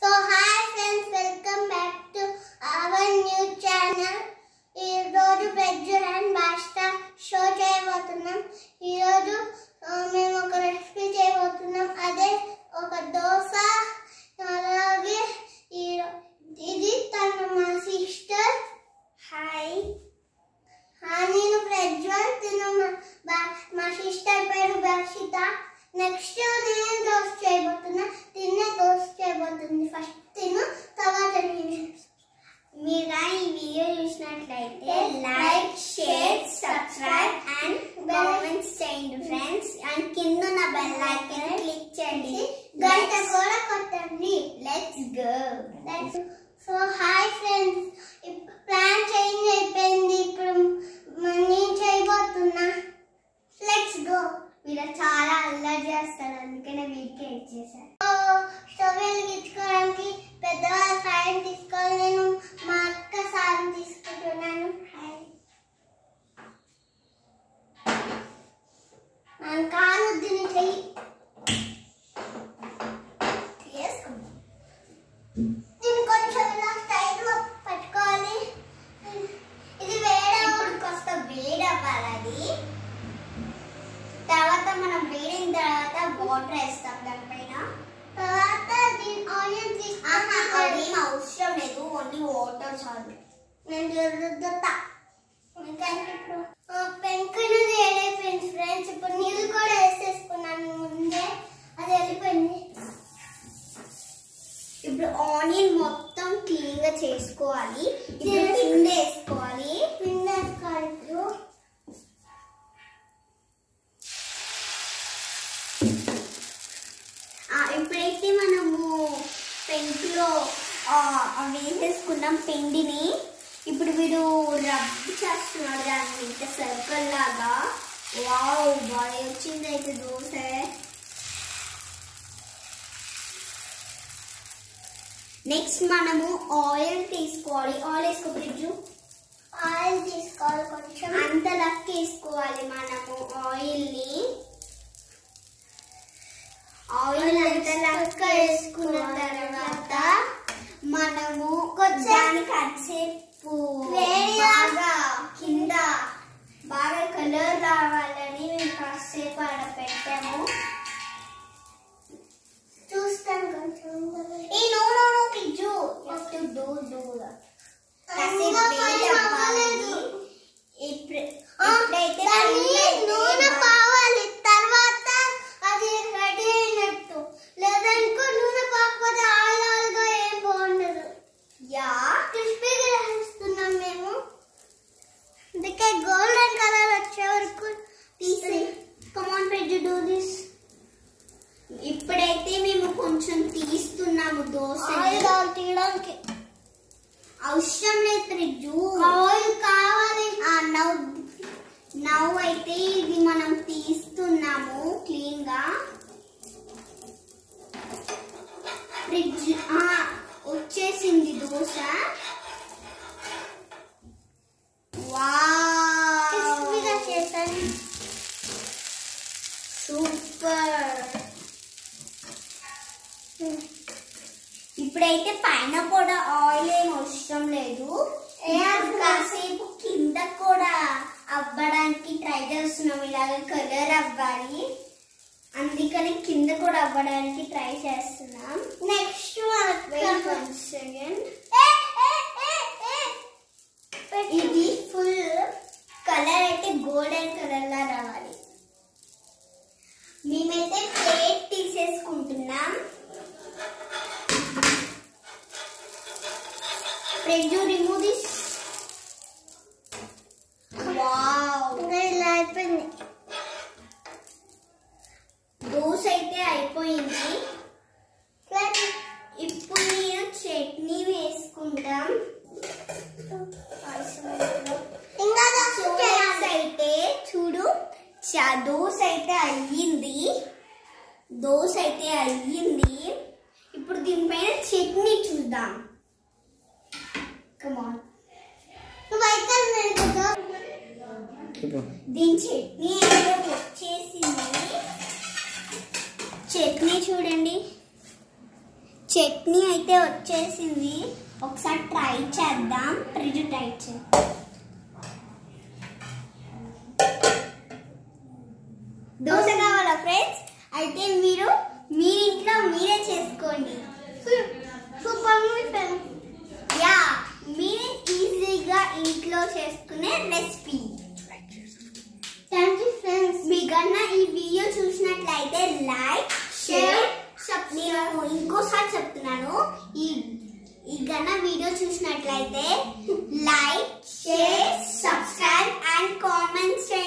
So hi friends welcome back to our new channel ఈ రోజు veg and pasta show చేయబోతున్నాం ఈరోజు ఆ, మేము ఒక రెసిపీ చేయబోతున్నాం అదే ఒక దోశ అలాగే ఈ- ఇది తను మా సిస్టర్ హాయ్ నేను ప్రజ్వల్ తిను మా- బా- మా సిస్టర్ పేరు బర్షిత నెక్స్ట్ నేను దోశ చేయబోతున్నా తిన్నే దోశ చేయబోతుంది ఫస్ట్ తిను తర్వాత నేను మీరు ఈ వీడియో చూసినట్లయితే like share subscribe and comments చేయండి ఫ్రెండ్స్ అండ్ కింద ఉన్న బెల్ ఐకాన్ క్లిక్ చేయండి గంట కూడా కొట్టండి let's go so hi friends plan change అయిపోయింది ఇప్పుడు మ- నేను చేయబోతున్నా లెట్స్ గో వీళ్ళు చాలా అల్లరి చేస్తారు అందుకనే వీడికి ఇచ్చేసారు స్టవ్ వెలిగించుకోవడానికి పెద్దవాళ్ళ సాయం తీసుకోవాలి నేను మా అక్క సాయం తీసుకుంటున్నాను హాయ్ మనం కాలు దీన్ని చెయ్యి వేసుకో దీన్ని కొంచెం ఇలా టైట్గా పట్టుకోవాలి ఇది వేడప్పుడు కాస్త వేడవ్వాలి అది తర్వాత మనం వేడిన తర్వాత వాటర్ వేస్తాం దానిపైన తర్వాత దీని ఆనియన్ తీసుకొని ఏం అవసరం లేదు ఓన్లీ వాటర్ చాలు నేను రుద్దుతా ఎందుకంటే ఇప్పుడు పెంకుని వేడైపోయింది ఫ్రెండ్స్ ఇప్పుడు నీళ్ళు కూడా వేసేసుకున్నాను ముందే అది వెళ్ళిపోయింది ఇప్పుడు ఆనియన్ మొత్తం క్లీన్ గా చేసుకోవాలి ఇప్పుడు పిండి వేసుకోవాలి పిండి వేసుకోవాలి ఇప్పుడు ఆ, ఇప్పుడైతే మనము పెంకులో ఆ, అవి వేసేసుకున్నాం పిండిని ఇప్పుడు వీడు రబ్ చేస్తున్నాడు దాన్ని ఇంత సర్కిల్ లాగా వావ్ బాగా వచ్చింది అయితే దోశ నెక్స్ట్ మనము ఆయిల్ తీసుకోవాలి ఆయిల్ వేసుకో ఫ్రిడ్జ్ ఆయిల్ తీసుకోవాలి కొంచెం అంత లక్ వేసుకోవాలి మనము ఆయిల్ ని ఆయిల్ అంత లక్క వేసుకున్న తర్వాత మనము దానికి కాసేపు బాగా కింద బాగా కలర్ రావాలని మేము కాసేపు ఆడ పెట్టాము చూస్తాను కొంచెం ఈ నో నో నో కిజ్జు టు డూ డూ కాసేపు వేడి అవ్వాలి ఇప్పుడు ఇప్పుడైతే నూనె కావాలి తర్వాత అది రెడీ అయినట్టు లేదనుకో నూనె పాకపోతే ఆయిల్ ఆయిల్గా ఏం బాగుండదు యా క్రిస్పీగా వేస్తున్నాం మేము అందుకే గోల్డెన్ కలర్ వచ్చే వరకు తీసి కమాన్ పెట్టి డూ దిస్ ఇప్పుడైతే మేము కొంచెం తీస్తున్నాము దోశ తీయడానికి అవసరం లేదు ఫ్రిడ్జు ఆయిల్ కావాలి నవ్వు నవ్వు అయితే ఇది మనం తీస్తున్నాము క్లీన్ గా ఫ్రిడ్జ్ ఆ, వచ్చేసింది దోశ వావ్ చేశాను సూపర్ ఇప్పుడైతే పైన కూడా ఆయిల్ ఏం అవసరం లేదు ఇప్పుడు కాసేపు కింద కూడా అవ్వడానికి ట్రై చేస్తున్నాం ఇలాగ కలర్ అవ్వాలి అందుకని కింద కూడా అవ్వడానికి ట్రై చేస్తున్నాం నెక్స్ట్ వన్ సెకండ్ ఇది ఫుల్ కలర్ అయితే గోల్డెన్ కలర్ లా రావాలి మేమైతే ప్లేట్ తీసేసుకుంటున్నాం Pressure remove this. వావ్ ఇంకా ఇలా అయిపోయింది దోశ అయితే అయిపోయింది ఇప్పుడు నేను చట్నీ వేసుకుంటాం ఇంకా దోశ అయితే చూడు చ- దోశ అయితే అయ్యింది దోశ అయితే అయ్యింది ఇప్పుడు దీనిపైన చట్నీ చూద్దాం కమాన్ దీని చట్నీ అయితే వచ్చేసింది చట్నీ చూడండి చట్నీ అయితే వచ్చేసింది ఒకసారి ట్రై చేద్దాం ఫ్రిడ్జ్ ట్రై చేద్దాం దోశ కావాలా ఫ్రెండ్స్ అయితే మీరు మీ ఇంట్లో మీరే చేసుకోండి సూపర్ ఫ్రెండ్స్ యా మీరే ఈజీగా ఇంట్లో చేసుకునే రెసిపీ థ్యాంక్ యూ ఫ్రెండ్స్ మీ కన్నా ఈ వీడియో చూసినట్లయితే లైక్ షేర్ నేను ఇంకోసారి చెప్తున్నాను ఈ ఈ గన్న వీడియో చూసినట్లయితే like share subscribe and comment చేయండి